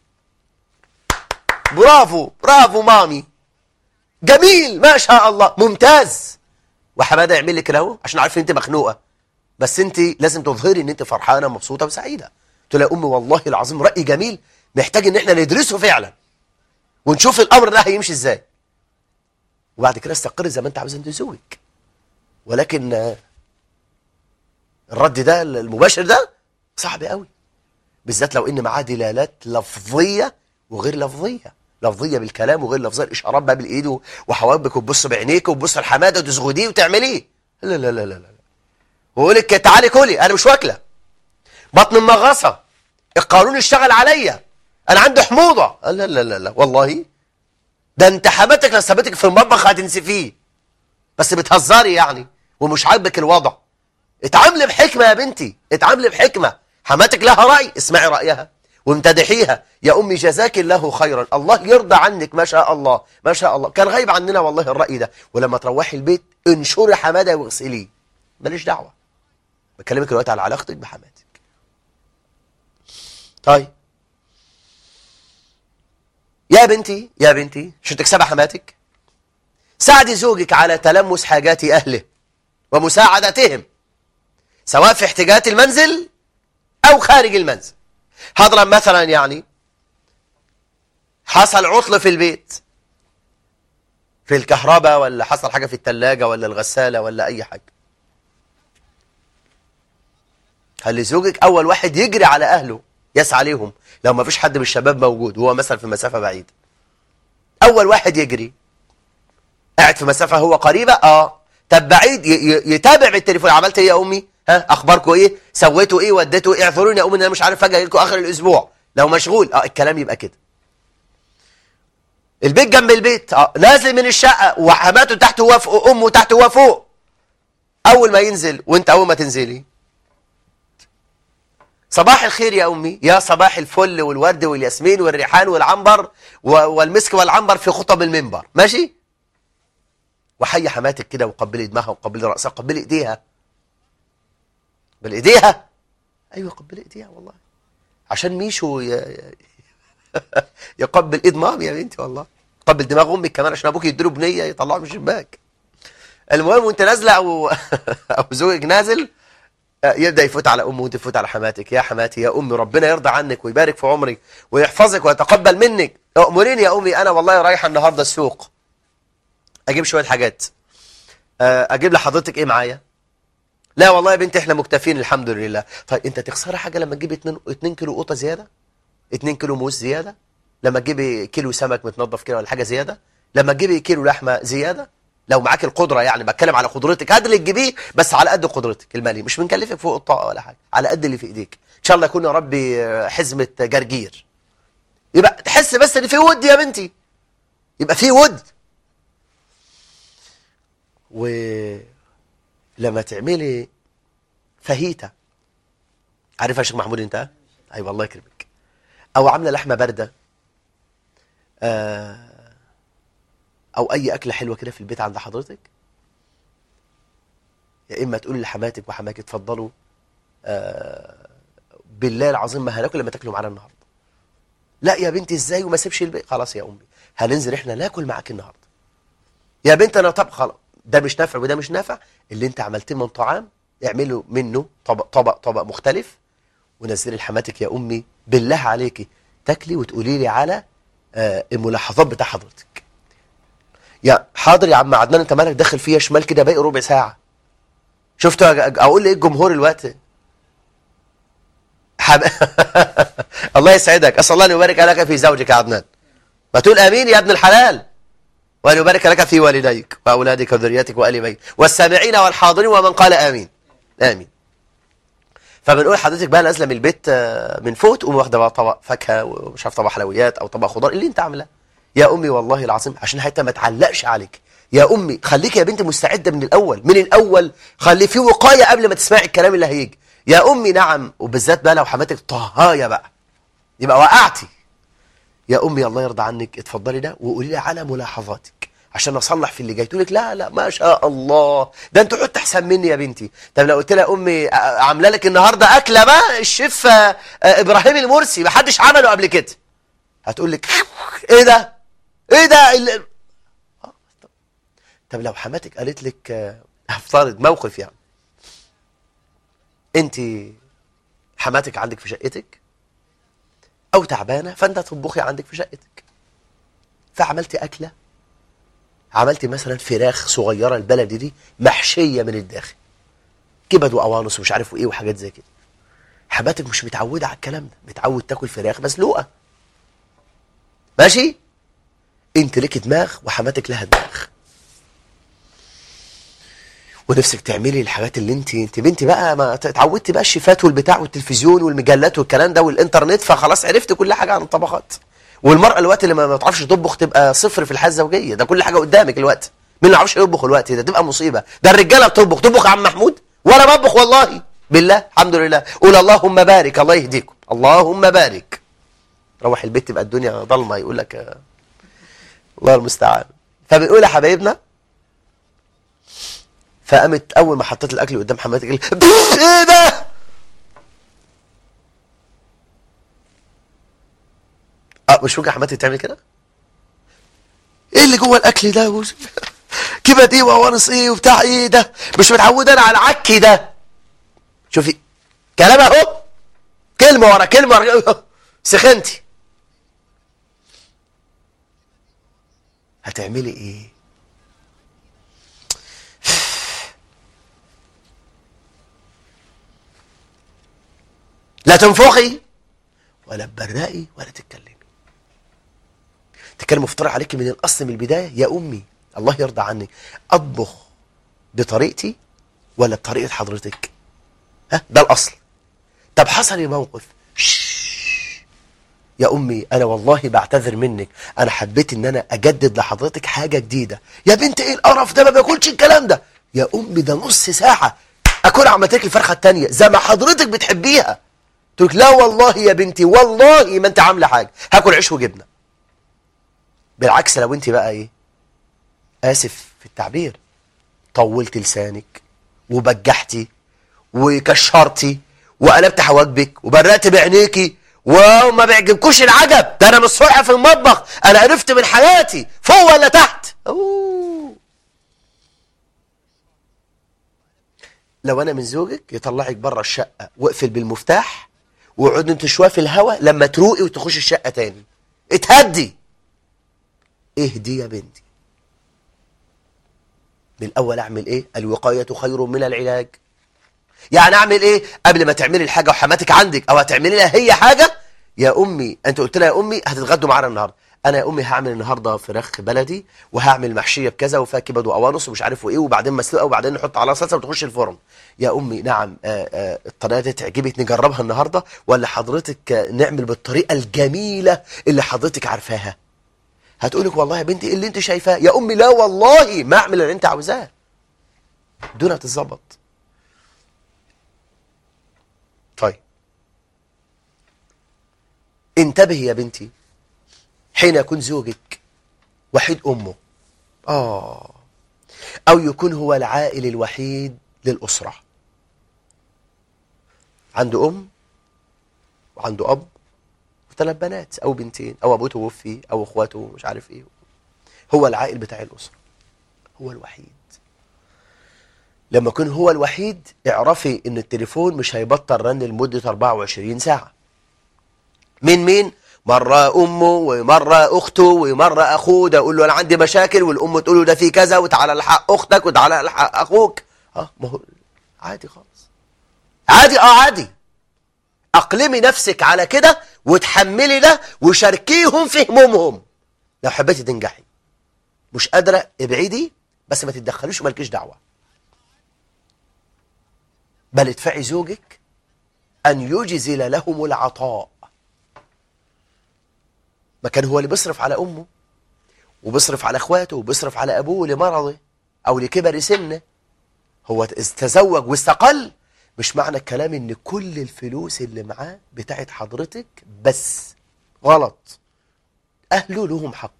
برافو برافو مامي جميل ما شاء الله ممتاز وحماده يعمل لك كده اهو عشان عارف ان انت مخنوقه بس انت لازم تظهري ان انت فرحانه مبسوطه وسعيده تقول يا امي والله العظيم راي جميل محتاج ان احنا ندرسه فعلا ونشوف الامر ده هيمشي ازاي وبعد كده استقر زي ما انت عاوز انت زوجك ولكن آه، الرد ده المباشر ده صعب قوي بالذات لو ان معاه دلالات لفظيه وغير لفظيه لفظيه بالكلام وغير لفظيه الاشارات بقى بالايد وحواجبك وتبص بعينيك وتبص لحماده وتزغديه وتعمليه لا لا لا لا لا ويقول لك تعالي كلي انا مش واكله بطن مغصه القانون اشتغل عليا انا عندي حموضه لا لا لا لا والله ده انت حماتك لو سابتك في المطبخ هتنسفيه بس بتهزري يعني ومش عاجبك الوضع اتعاملي بحكمه يا بنتي اتعاملي بحكمه حماتك لها راي اسمعي رايها وامتدحيها يا امي جزاك الله خيرا الله يرضى عنك ما شاء الله ما شاء الله كان غايب عننا والله الراي ده ولما تروحي البيت انشري حماده واغسليه ماليش دعوه بكلمك دلوقتي على علاقتك بحماتك طيب يا بنتي يا بنتي عشان تكسبي حماتك ساعدي زوجك على تلمس حاجات أهله ومساعدتهم سواء في احتياجات المنزل أو خارج المنزل هضرب مثلا يعني حصل عطل في البيت في الكهرباء ولا حصل حاجة في التلاجة ولا الغسالة ولا أي حاجة خلي زوجك أول واحد يجري على أهله يسعى ليهم لو ما فيش حد من الشباب موجود وهو مثلا في مسافة بعيدة أول واحد يجري قاعد في مسافة هو قريبة اه طب بعيد ي- ي- يتابع بالتليفون عملت ايه يا امي ها اخباركم ايه سويتوا ايه وديتوا ايه اعذروني يا امي ان انا مش عارف فجأة لكم اخر الاسبوع لو مشغول اه الكلام يبقى كده البيت جنب البيت اه نازل من الشقة وحماته تحت هو فوق امه تحت هو فوق اول ما ينزل وانت اول ما تنزلي صباح الخير يا أمي يا صباح الفل والورد والياسمين والريحان والعنبر و- والمسك والعنبر في خطب المنبر ماشي وحي حماتك كده وقبلي دماغها وقبلي رأسها وقبلي ايديها قبل ايديها ايوه قبلي ايديها والله عشان ميشو ي... ي- يقبل ايد مامي يا بنتي والله قبل دماغ امك كمان عشان ابوك يديله بنيه يطلعه من الشباك المهم وانت نازله او او زوجك نازل يبدا يفوت على امه وانت تفوت على حماتك يا حماتي يا امي ربنا يرضى عنك ويبارك في عمرك ويحفظك ويتقبل منك امريني يا امي انا والله رايحه النهارده السوق اجيب شويه حاجات آه، اجيب لحضرتك ايه معايا لا والله يا بنتي احنا مكتفين الحمد لله طيب انت تخسري حاجه لما تجيبي 2 2 كيلو قوطه زياده 2 كيلو موز زياده لما تجيبي كيلو سمك متنضف كده ولا حاجه زياده لما تجيبي كيلو لحمه زياده لو معاك القدرة يعني بتكلم على قدرتك هذا اللي تجيبيه بس على قد قدرتك المالية مش بنكلفك فوق الطاقة ولا حاجة على قد اللي في ايديك ان شاء الله يكون يا ربي حزمة جرجير يبقى تحس بس ان في ود يا بنتي يبقى في ود ولما تعملي فهيتة عارفها يا شيخ محمود انت اي أيوة الله يكرمك او عامله لحمه بارده آه او اي اكله حلوه كده في البيت عند حضرتك يا اما تقول لحماتك وحماك اتفضلوا آه بالله العظيم ما هناكل لما تاكلوا معانا النهارده لا يا بنتي ازاي وما سيبش البيت خلاص يا امي هننزل احنا ناكل معاك النهارده يا بنت انا طب خلاص ده مش نافع وده مش نافع اللي انت عملتيه من طعام اعملوا منه طبق طبق طبق مختلف ونزلي لحماتك يا امي بالله عليكي تاكلي وتقولي لي على آه الملاحظات بتاع حضرتك يا حاضر يا عم عدنان انت مالك داخل فيها شمال كده باقي ربع ساعه شفتوا اقول ايه الجمهور الوقت حب... الله يسعدك اسال الله ان يبارك لك في زوجك يا عدنان ما تقول امين يا ابن الحلال وأن يبارك لك في والديك وأولادك وذريتك وآل بيت والسامعين والحاضرين ومن قال آمين آمين فبنقول حضرتك بقى نازله من البيت من فوق تقوم واخده بقى طبق فاكهه ومش عارف طبق حلويات او طبق خضار اللي انت عاملاه يا امي والله العظيم عشان حتى ما تعلقش عليك يا امي خليك يا بنتي مستعده من الاول من الاول خلي في وقايه قبل ما تسمعي الكلام اللي هيجي يا امي نعم وبالذات بقى لو حماتك طهايه بقى يبقى وقعتي يا امي الله يرضى عنك اتفضلي ده وقولي لي على ملاحظاتك عشان اصلح في اللي جاي تقول لك لا لا ما شاء الله ده انت قلت احسن مني يا بنتي طب لو قلت لها امي عامله لك النهارده اكله بقى الشيف ابراهيم المرسي ما حدش عمله قبل كده هتقول لك ايه ده ايه ده ال... طب لو حماتك قالت لك هفترض موقف يعني انت حماتك عندك في شقتك او تعبانه فانت تطبخي عندك في شقتك فعملتي اكله عملتي مثلا فراخ صغيره البلدي دي محشيه من الداخل كبد وقوانص ومش عارف ايه وحاجات زي كده حماتك مش متعوده على الكلام ده متعود تاكل فراخ مسلوقه ماشي انت ليك دماغ وحماتك لها دماغ ونفسك تعملي الحاجات اللي انت انت بنتي بقى ما اتعودتي بقى الشيفات والبتاع والتلفزيون والمجلات والكلام ده والانترنت فخلاص عرفت كل حاجه عن الطبخات والمرأة الوقت اللي ما تعرفش تطبخ تبقى صفر في الحياة الزوجية ده كل حاجة قدامك الوقت مين ما يعرفش يطبخ الوقت ده تبقى مصيبة ده الرجالة بتطبخ تطبخ يا عم محمود ولا بطبخ والله بالله الحمد لله قول اللهم بارك الله يهديكم اللهم بارك روح البيت تبقى الدنيا ضلمة يقول لك الله المستعان فبنقول يا حبايبنا فقامت اول ما حطيت الاكل قدام حماتك ايه ده اه مش ممكن حماتي تعمل كده ايه اللي جوه الاكل ده كبد ايه وقوانص ايه وبتاع ايه ده مش متعود انا على العك ده شوفي كلام اهو كلمه ورا كلمه ورا سخنتي هتعملي ايه لا تنفخي ولا تبرقي ولا تتكلمي تتكلم مفترض عليك من الاصل من البدايه يا امي الله يرضى عني اطبخ بطريقتي ولا بطريقه حضرتك ها ده الاصل طب حصل الموقف يا امي انا والله بعتذر منك انا حبيت ان انا اجدد لحضرتك حاجه جديده يا بنت ايه القرف ده ما باكلش الكلام ده يا امي ده نص ساعه اكل عملتك الفرخه الثانيه زي ما حضرتك بتحبيها قلت لا والله يا بنتي والله ما انت عامله حاجه هاكل عيش وجبنه بالعكس لو انت بقى ايه اسف في التعبير طولت لسانك وبجحتي وكشرتي وقلبت حواجبك وبرقت بعينيكي وما بيعجبكوش العجب ده انا مش صايع في المطبخ انا عرفت من حياتي فوق ولا تحت أوه. لو انا من زوجك يطلعك بره الشقه واقفل بالمفتاح واقعد انت شويه في الهواء لما تروقي وتخش الشقه تاني اتهدي اهدي يا بنتي من الاول اعمل ايه الوقايه خير من العلاج يعني اعمل ايه قبل ما تعملي الحاجه وحماتك عندك او هتعملي لها هي حاجه يا امي انت قلت لها يا امي هتتغدوا معانا النهارده انا يا امي هعمل النهارده فراخ بلدي وهعمل محشيه بكذا وفيها كبد وقوانص ومش عارف ايه وبعدين مسلوقه وبعدين نحط عليها صلصه وتخش الفرن يا امي نعم آه، آه، الطريقه دي تعجبك نجربها النهارده ولا حضرتك آه، نعمل بالطريقه الجميله اللي حضرتك عارفاها هتقولك والله يا بنتي إيه اللي انت شايفاه يا امي لا والله ما اعمل اللي انت عاوزاه دون تتظبط طيب انتبهي يا بنتي حين يكون زوجك وحيد أمه آه أو يكون هو العائل الوحيد للأسرة عنده أم وعنده أب وثلاث بنات أو بنتين أو أبوه توفي أو أخواته مش عارف إيه هو العائل بتاع الأسرة هو الوحيد لما يكون هو الوحيد اعرفي ان التليفون مش هيبطل رن لمدة 24 ساعة من مين؟ مرة أمه ومرة أخته ومرة أخوه ده يقول له أنا عندي مشاكل والأم تقول له ده في كذا وتعالى الحق أختك وتعالى الحق أخوك أه ما هو عادي خالص عادي أه عادي أقلمي نفسك على كده وتحملي ده وشاركيهم في همومهم لو حبيتي تنجحي مش قادرة ابعدي بس ما تتدخليش ومالكيش دعوة بل ادفعي زوجك أن يجزل لهم العطاء ما كان هو اللي بيصرف على أمه وبيصرف على أخواته وبيصرف على أبوه لمرضه أو لكبر سنه هو تزوج واستقل مش معنى الكلام ان كل الفلوس اللي معاه بتاعت حضرتك بس غلط اهله لهم حق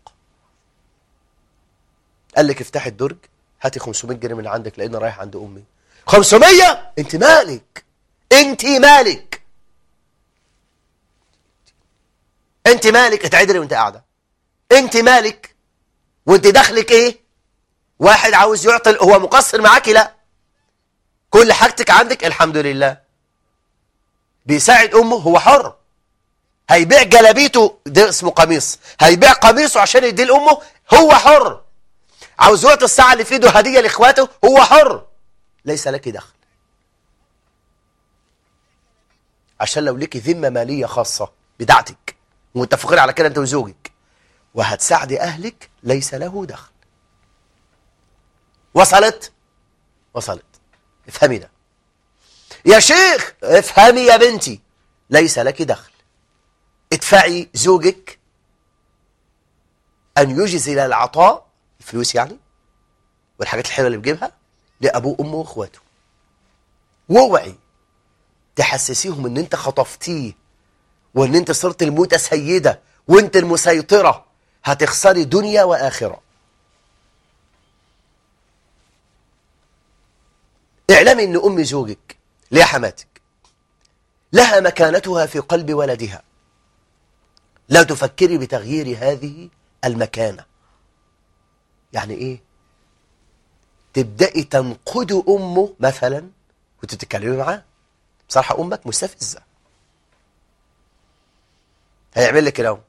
قال لك افتحي الدرج هاتي 500 جنيه من عندك لان رايح عند امي 500 انت مالك انت مالك انت مالك اتعدلي وانت قاعده انت مالك وانت دخلك ايه واحد عاوز يعطل هو مقصر معاكي لا كل حاجتك عندك الحمد لله بيساعد امه هو حر هيبيع جلابيته ده اسمه قميص هيبيع قميصه عشان يديه لامه هو حر عاوز يعطي الساعه اللي في ايده هديه لاخواته هو حر ليس لك دخل عشان لو لك ذمه ماليه خاصه بتاعتك ومتفقين على كده انت وزوجك وهتساعدي اهلك ليس له دخل وصلت وصلت افهمي ده يا شيخ افهمي يا بنتي ليس لك دخل ادفعي زوجك أن يجزل العطاء الفلوس يعني والحاجات الحلوة اللي بجيبها لأبوه وأمه وأخواته واوعي تحسسيهم ان انت خطفتيه وان انت صرت المتسيدة وانت المسيطرة هتخسري دنيا وآخرة اعلمي ان ام زوجك ليه حماتك لها مكانتها في قلب ولدها لا تفكري بتغيير هذه المكانة يعني ايه تبدأي تنقد أمه مثلا وتتكلمي معاه بصراحة أمك مستفزة هيعمل لك كده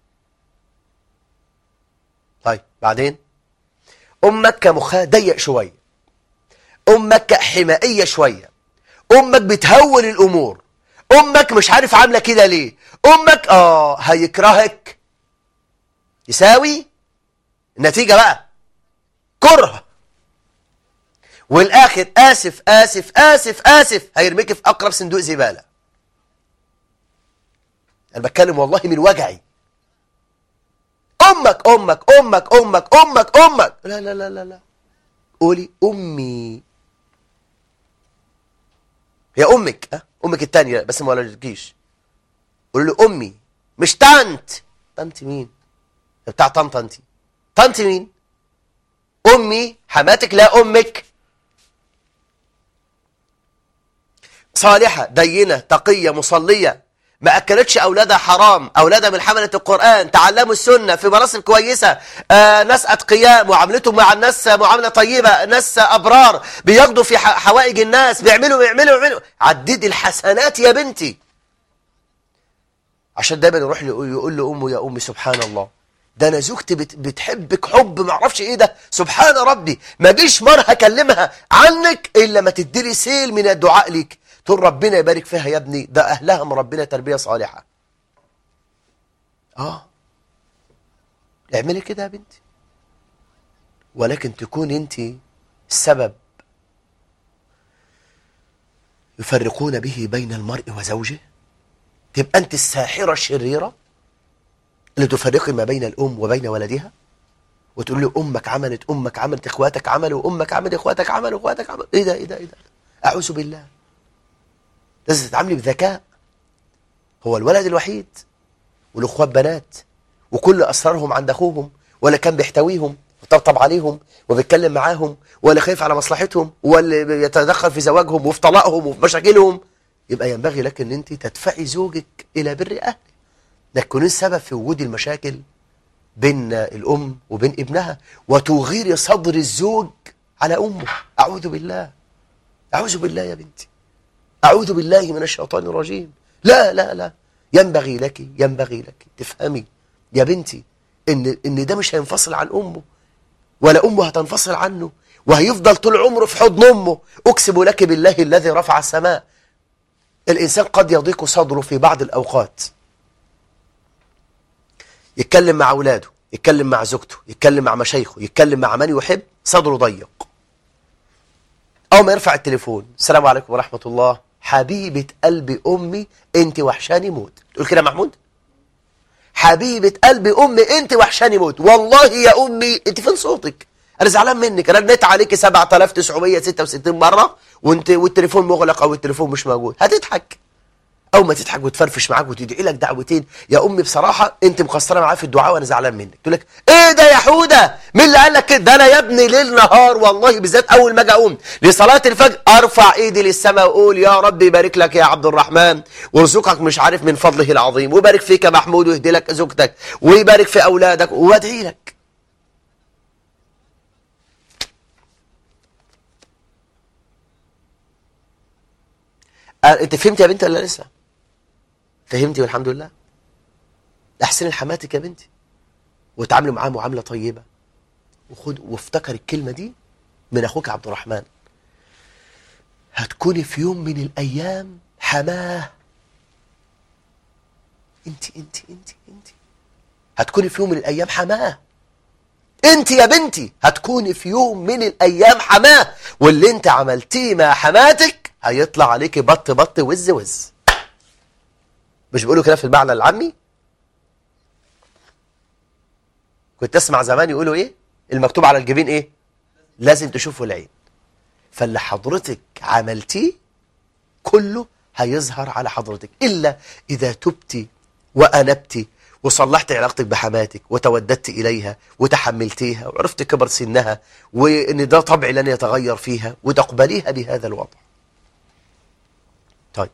طيب بعدين أمك كمخها ضيق شوية أمك حمائية شوية أمك بتهول الأمور أمك مش عارف عاملة كده ليه أمك آه هيكرهك يساوي النتيجة بقى كره والآخر آسف آسف آسف آسف هيرميك في أقرب صندوق زبالة أنا بتكلم والله من وجعي أمك أمك أمك أمك أمك أمك لا لا لا لا لا قولي أمي هي أمك أه؟ أمك التانية بس ما ولدتكيش قول له أمي مش طنط طنط مين بتاع طنط انت طنط مين أمي حماتك لا أمك صالحة دينة تقية مصلية ما أكلتش أولادها حرام أولادها من حملة القرآن تعلموا السنة في مناصب كويسة آه ناس أتقياء معاملتهم مع الناس معاملة طيبة ناس أبرار بيقضوا في حوائج الناس بيعملوا بيعملوا بيعملوا عددي الحسنات يا بنتي عشان دايما يروح يقول لأمه يا أمي سبحان الله ده أنا زوجتي بت بتحبك حب ما اعرفش إيه ده سبحان ربي ما جيش مرة هكلمها عنك إلا ما تديلي سيل من الدعاء ليك تقول ربنا يبارك فيها يا ابني ده أهلها من ربنا تربية صالحة آه اعملي كده يا بنتي ولكن تكون انت السبب يفرقون به بين المرء وزوجه تبقى انت الساحرة الشريرة اللي تفرقي ما بين الأم وبين ولدها وتقول له أمك عملت أمك عملت إخواتك عملوا أمك عملت إخواتك عملوا إخواتك عملوا إيه ده إيه ده إيه ده أعوذ بالله لازم تتعاملي بذكاء هو الولد الوحيد والأخوات بنات وكل أسرارهم عند أخوهم ولا كان بيحتويهم وطبطب عليهم وبيتكلم معاهم ولا خايف على مصلحتهم ولا يتدخل في زواجهم وفي طلاقهم وفي مشاكلهم يبقى ينبغي لك ان انت تدفعي زوجك الى بر اهله انك تكوني السبب في وجود المشاكل بين الام وبين ابنها وتغير صدر الزوج على امه اعوذ بالله اعوذ بالله يا بنتي اعوذ بالله من الشيطان الرجيم لا لا لا ينبغي لك ينبغي لك تفهمي يا بنتي ان ان ده مش هينفصل عن امه ولا امه هتنفصل عنه وهيفضل طول عمره في حضن امه اقسم لك بالله الذي رفع السماء الانسان قد يضيق صدره في بعض الاوقات يتكلم مع اولاده يتكلم مع زوجته يتكلم مع مشايخه يتكلم مع من يحب صدره ضيق اول ما يرفع التليفون السلام عليكم ورحمه الله حبيبه قلب امي انت وحشاني موت تقول كده يا محمود حبيبة قلب أمي أنت وحشاني موت والله يا أمي أنت فين صوتك أنا زعلان منك أنا رديت عليك 7966 مرة وأنت والتليفون مغلق أو التليفون مش موجود هتضحك أول ما تضحك وتفرفش معاك وتدعي لك دعوتين يا أمي بصراحة أنت مقصرة معايا في الدعاء وأنا زعلان منك تقول لك إيه ده يا حودة مين اللي قال لك كده ده أنا يا ابني ليل نهار والله بالذات أول ما أجي أقوم لصلاة الفجر أرفع إيدي للسماء وأقول يا رب يبارك لك يا عبد الرحمن وارزقك مش عارف من فضله العظيم ويبارك فيك يا محمود ويهدي لك زوجتك ويبارك في أولادك وأدعي لك أنت فهمت يا بنت ولا لسه؟ فهمتي والحمد لله احسن لحماتك يا بنتي وتعاملي معاها معامله طيبه وخد وافتكر الكلمه دي من اخوك عبد الرحمن هتكوني في يوم من الايام حماه انت انت انت انت هتكوني في يوم من الايام حماه انت يا بنتي هتكوني في يوم من الايام حماه واللي انت عملتيه مع حماتك هيطلع عليكي بط بط وز وز مش بيقولوا كده في المعنى العامي كنت اسمع زمان يقولوا ايه المكتوب على الجبين ايه لازم تشوفه العين فاللي حضرتك عملتيه كله هيظهر على حضرتك إلا إذا تبتي وأنبتي وصلحت علاقتك بحماتك وتوددت إليها وتحملتيها وعرفت كبر سنها وإن ده طبع لن يتغير فيها وتقبليها بهذا الوضع طيب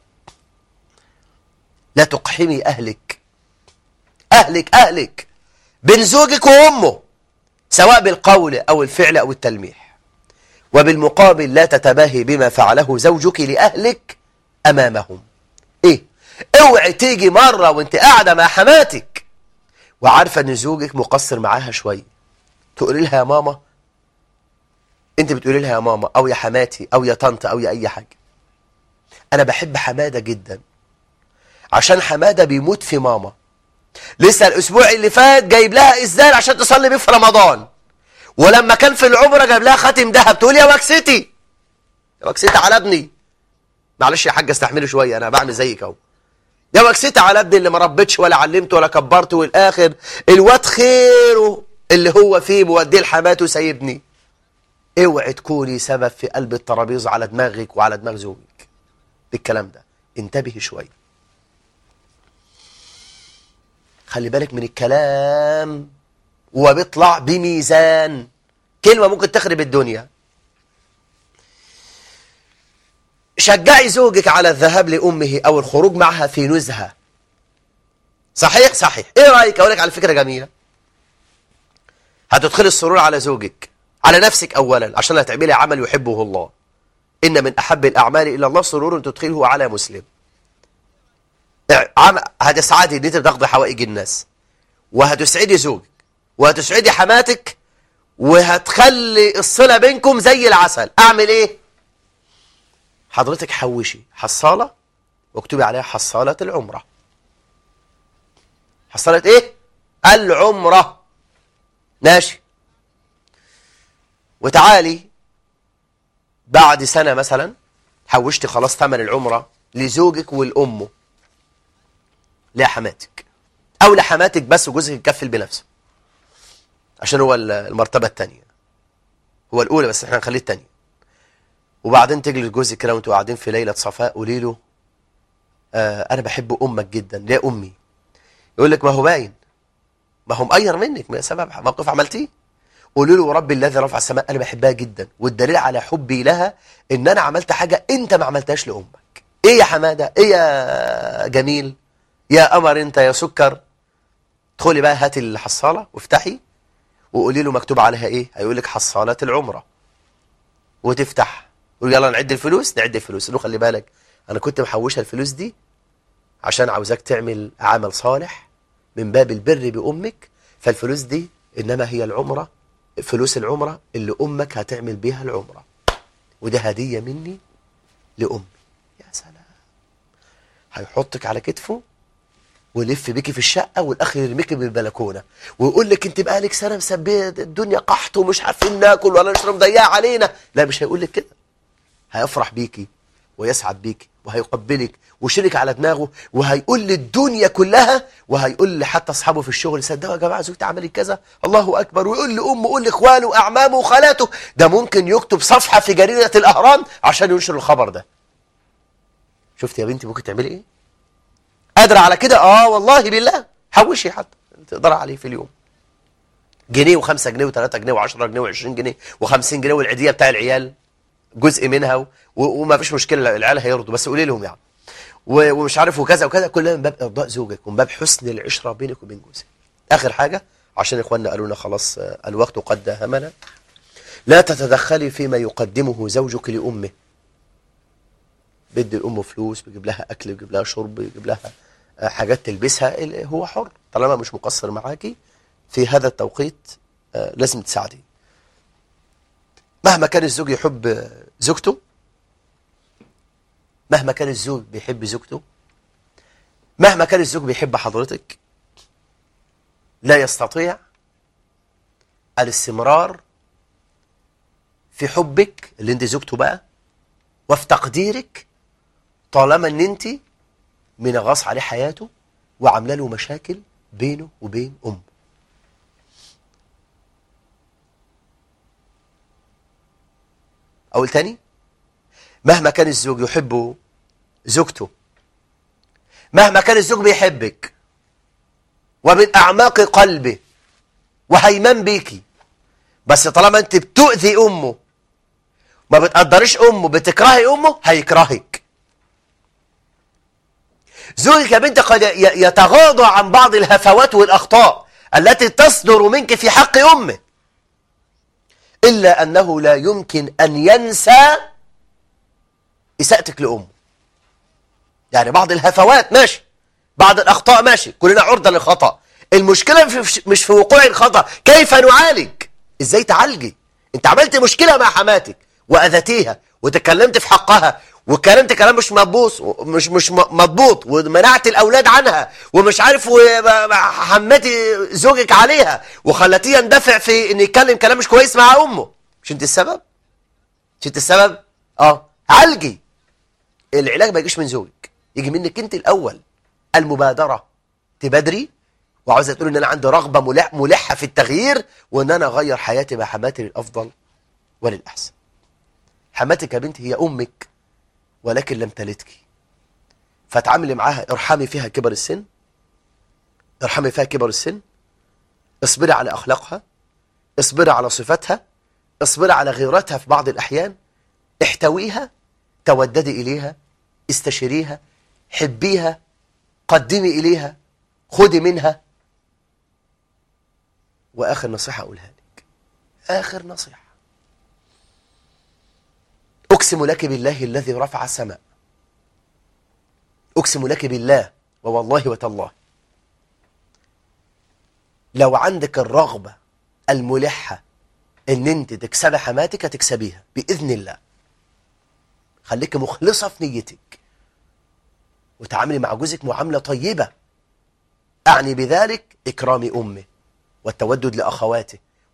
لا تقحمي أهلك أهلك أهلك بين زوجك وأمه سواء بالقول أو الفعل أو التلميح وبالمقابل لا تتباهي بما فعله زوجك لأهلك أمامهم إيه؟ اوعي تيجي مرة وانت قاعدة مع حماتك وعارفة ان زوجك مقصر معاها شوية تقولي لها يا ماما انت بتقولي لها يا ماما او يا حماتي او يا طنط او يا اي حاجة انا بحب حمادة جدا عشان حمادة بيموت في ماما لسه الاسبوع اللي فات جايب لها ازاي عشان تصلي بيه في رمضان ولما كان في العمرة جاب لها خاتم ذهب تقول يا وكستي يا وكستي على ابني معلش يا حاج استحملي شوية انا بعمل زيك اهو يا وكستي على ابني اللي ما ربيتش ولا علمته ولا كبرته والاخر الواد خيره اللي هو فيه موديه لحماته سايبني اوعي تكوني سبب في قلب الترابيزه على دماغك وعلى دماغ زوجك بالكلام ده انتبهي شويه خلي بالك من الكلام وبيطلع بميزان كلمة ممكن تخرب الدنيا شجعي زوجك على الذهاب لأمه أو الخروج معها في نزهة صحيح صحيح ايه رأيك اقول لك على فكرة جميلة هتدخلي السرور على زوجك على نفسك أولا عشان هتعملي عمل يحبه الله إن من أحب الأعمال إلى الله سرور تدخله على مسلم هتسعدي ان انت بتاخدي حوائج الناس وهتسعدي زوجك وهتسعدي حماتك وهتخلي الصلة بينكم زي العسل اعمل ايه حضرتك حوشي حصالة واكتبي عليها حصالة العمرة حصالة ايه العمرة ماشي وتعالي بعد سنة مثلا حوشتي خلاص ثمن العمرة لزوجك والأمه لحماتك أو لحماتك بس وجوزك يكفل بنفسه عشان هو المرتبة الثانية هو الأولى بس احنا هنخليه الثانية وبعدين تجلس جوزك كده وانتوا قاعدين في ليلة صفاء قولي له آه أنا بحب أمك جدا ليه أمي يقول لك ما هو باين ما هو مقير منك ما سبب موقف عملتيه قولوا له ربي الذي رفع السماء انا بحبها جدا والدليل على حبي لها ان انا عملت حاجه انت ما عملتهاش لامك ايه يا حماده ايه يا جميل يا قمر انت يا سكر ادخلي بقى هاتي الحصاله وافتحي وقولي له مكتوب عليها ايه هيقول لك حصاله العمره وتفتح قول يلا نعد الفلوس نعد الفلوس له خلي بالك انا كنت محوشه الفلوس دي عشان عاوزاك تعمل عمل صالح من باب البر بامك فالفلوس دي انما هي العمره فلوس العمرة اللي أمك هتعمل بيها العمرة وده هدية مني لأمي يا سلام هيحطك على كتفه ويلف بيكي في الشقة والآخر يرميكي بالبلكونة ويقول لك انت بقالك سنة مسبيه الدنيا قحط ومش عارفين ناكل ولا نشرب ضيقة علينا لا مش هيقول لك كده هيفرح بيكي ويسعد بيكي وهيقبلك وشرك على دماغه وهيقول للدنيا كلها وهيقول حتى اصحابه في الشغل صدقوا يا جماعه زوجتي عملت كذا الله اكبر ويقول لامه ويقول لاخوانه واعمامه وخالاته ده ممكن يكتب صفحه في جريده الاهرام عشان ينشر الخبر ده شفت يا بنتي ممكن تعملي ايه قادره على كده اه والله بالله حوشي حتى تقدر عليه في اليوم جنيه و5 جنيه و3 جنيه و10 جنيه و20 جنيه و50 جنيه والعيديه بتاع العيال جزء منها وما فيش مشكله العيال هيرضوا بس قولي لهم يعني ومش عارف وكذا وكذا كلها من باب ارضاء زوجك ومن باب حسن العشره بينك وبين جوزك اخر حاجه عشان اخواننا قالوا لنا خلاص الوقت قد داهمنا لا تتدخلي فيما يقدمه زوجك لامه بدي الام فلوس بيجيب لها اكل بيجيب لها شرب بيجيب لها حاجات تلبسها هو حر طالما مش مقصر معاكي في هذا التوقيت لازم تساعدي مهما كان الزوج يحب زوجته مهما كان الزوج بيحب زوجته مهما كان الزوج بيحب حضرتك لا يستطيع الاستمرار في حبك اللي انت زوجته بقى وفي تقديرك طالما ان انت منغص عليه حياته وعامله له مشاكل بينه وبين امه اقول تاني مهما كان الزوج يحب زوجته مهما كان الزوج بيحبك ومن أعماق قلبه وهيمان بيكي بس طالما انت بتؤذي أمه ما بتقدرش أمه بتكرهي أمه هيكرهك زوجك يا بنت قد يتغاضى عن بعض الهفوات والأخطاء التي تصدر منك في حق أمه إلا أنه لا يمكن أن ينسى إساءتك لأمه يعني بعض الهفوات ماشي بعض الأخطاء ماشي كلنا عرضة للخطأ المشكلة مش في وقوع الخطأ كيف نعالج إزاي تعالجي أنت عملت مشكلة مع حماتك وأذتيها وتكلمت في حقها وكلمت كلام مش مضبوط مش مش مضبوط ومنعت الاولاد عنها ومش عارف حماتي زوجك عليها وخلتيه يندفع في ان يتكلم كلام مش كويس مع امه مش انت السبب مش انت السبب اه عالجي العلاج ما يجيش من زوجك يجي منك انت الاول المبادره تبادري وعاوزه تقول ان انا عندي رغبه ملح ملحه في التغيير وان انا اغير حياتي مع حماتي للافضل وللاحسن حماتك يا بنتي هي امك ولكن لم تلدك فتعاملي معاها ارحمي فيها كبر السن ارحمي فيها كبر السن اصبري على اخلاقها اصبري على صفاتها اصبري على غيرتها في بعض الاحيان احتويها توددي اليها استشيريها حبيها قدمي اليها خدي منها واخر نصيحه اقولها لك اخر نصيحه أقسم لك بالله الذي رفع السماء أقسم لك بالله ووالله وتالله لو عندك الرغبة الملحة ان انت تكسبي حماتك هتكسبيها بإذن الله خليك مخلصة في نيتك وتعاملي مع جوزك معاملة طيبة أعني بذلك إكرام أمه والتودد لأخواته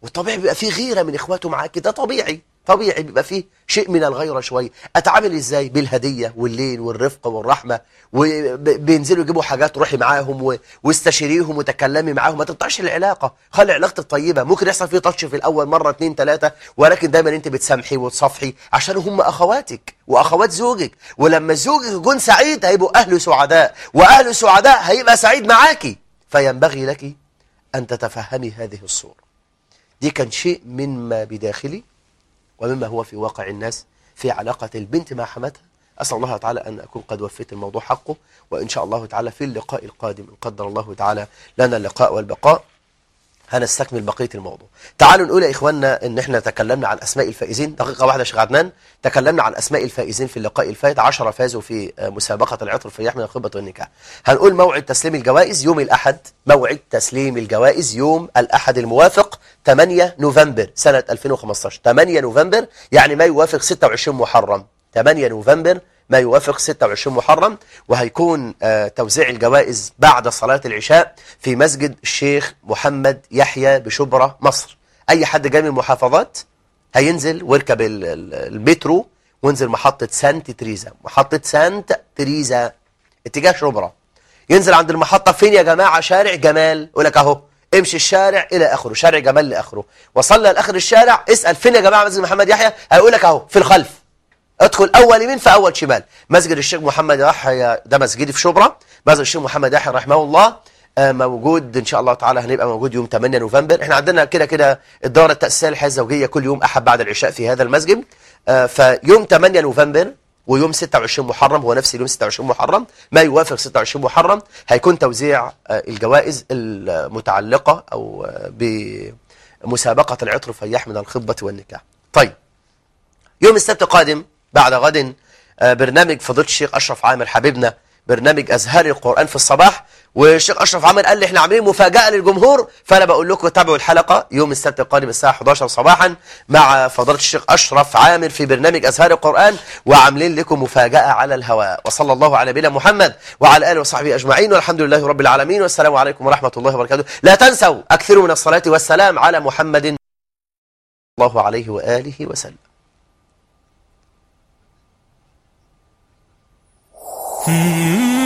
والطبيعي بيبقى فيه غيرة من إخواته معاك ده طبيعي طبيعي بيبقى فيه شيء من الغيرة شوية أتعامل إزاي بالهدية واللين والرفق والرحمة وبينزلوا يجيبوا حاجات روحي معاهم و- واستشيريهم وتكلمي معاهم ما تقطعش العلاقة خلي علاقتك طيبة ممكن يحصل فيه تاتش في الأول مرة اتنين تلاتة ولكن دايما أنت بتسامحي وتصفحي عشان هم أخواتك وأخوات زوجك ولما زوجك يكون سعيد هيبقوا أهله سعداء وأهله سعداء هيبقى سعيد معاكي فينبغي لك أن تتفهمي هذه الصورة دي كان شيء مما بداخلي ومما هو في واقع الناس في علاقة البنت مع حماتها أسأل الله تعالى أن أكون قد وفيت الموضوع حقه وإن شاء الله تعالى في اللقاء القادم إن قدر الله تعالى لنا اللقاء والبقاء هنستكمل بقية الموضوع تعالوا نقول يا إخواننا إن إحنا تكلمنا عن أسماء الفائزين دقيقة واحدة يا شيخ عدنان تكلمنا عن أسماء الفائزين في اللقاء الفائت عشرة فازوا في آه، مسابقة العطر في يحمل الخطبة والنكاح هنقول موعد تسليم الجوائز يوم الأحد موعد تسليم الجوائز يوم الأحد الموافق 8 نوفمبر سنة 2015 8 نوفمبر يعني ما يوافق 26 محرم 8 نوفمبر ما يوافق 26 محرم وهيكون آه، توزيع الجوائز بعد صلاة العشاء في مسجد الشيخ محمد يحيى بشبرة مصر أي حد جاي من المحافظات هينزل ويركب ال- ال- المترو وينزل محطة سانت تريزا محطة سانت تريزا اتجاه شبرا ينزل عند المحطة فين يا جماعة شارع جمال يقول لك اهو امشي الشارع الى اخره شارع جمال لاخره وصلنا لاخر الشارع اسال فين يا جماعه مسجد محمد يحيى هيقول لك اهو في الخلف ادخل اول يمين في اول شمال مسجد الشيخ محمد يحيى ده مسجدي في شبرا مسجد الشيخ محمد يحيى رحمه الله آه، موجود ان شاء الله تعالى هنبقى موجود يوم 8 نوفمبر احنا عندنا كده كده الدوره التاسيسيه للحياه الزوجيه كل يوم احد بعد العشاء في هذا المسجد آه، فيوم 8 نوفمبر ويوم 26 محرم هو نفس اليوم 26 محرم ما يوافق 26 محرم هيكون توزيع آه، الجوائز المتعلقه او آه، بمسابقه العطر فياح من الخطبه والنكاح طيب يوم السبت القادم بعد غد آه، برنامج فضيله الشيخ اشرف عامر حبيبنا برنامج ازهار القران في الصباح والشيخ اشرف عامر قال لي احنا عاملين مفاجاه للجمهور فانا بقول لكم تابعوا الحلقه يوم السبت القادم الساعه 11 صباحا مع فضيله الشيخ اشرف عامر في برنامج ازهار القران وعاملين لكم مفاجاه على الهواء وصلى الله على نبينا محمد وعلى اله وصحبه اجمعين والحمد لله رب العالمين والسلام عليكم ورحمه الله وبركاته لا تنسوا اكثروا من الصلاه والسلام على محمد الله عليه واله وسلم Hmm.